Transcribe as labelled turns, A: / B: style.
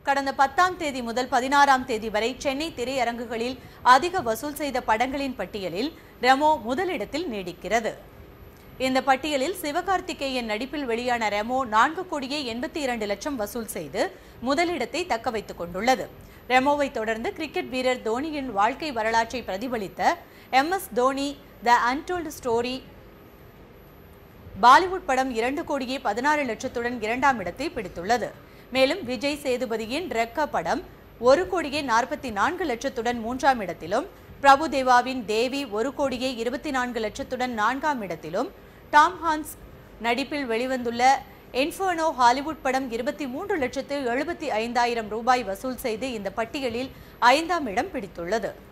A: கடந்த பத்தாம் தேதி முதல் பதினாறாம் தேதி வரை சென்னை திரையரங்குகளில் அதிக வசூல் செய்த படங்களின் பட்டியலில் ரெமோ முதலிடத்தில் நீடிக்கிறது இந்த பட்டியலில் சிவகார்த்திகேயன் நடிப்பில் வெளியான ரெமோ நான்கு கோடியே எண்பத்தி இரண்டு லட்சம் வசூல் செய்து முதலிடத்தை தக்க வைத்துக் கொண்டுள்ளது ரெமோவை தொடர்ந்து கிரிக்கெட் வீரர் தோனியின் வாழ்க்கை வரலாற்றை பிரதிபலித்த M S Dhoni the untold story Bollywood படம் இரண்டு கோடியே பதினாறு லட்சத்துடன் இரண்டாம் இடத்தை பிடித்துள்ளது மேலும் விஜய் சேதுபதியின் ரெக்க படம் ஒரு கோடியே நாற்பத்தி நான்கு லட்சத்துடன் மூன்றாம் இடத்திலும் பிரபுதேவாவின் தேவி ஒரு கோடியே இருபத்தி நான்கு லட்சத்துடன் நான்காம் இடத்திலும் டாம் ஹான்ஸ் நடிப்பில் வெளிவந்துள்ள இன்ஃபர்னோ ஹாலிவுட் படம் இருபத்தி மூன்று லட்சத்து எழுபத்தி ஐந்தாயிரம் ரூபாய் வசூல் செய்து இந்த பட்டியலில் ஐந்தாம் இடம் பிடித்துள்ளது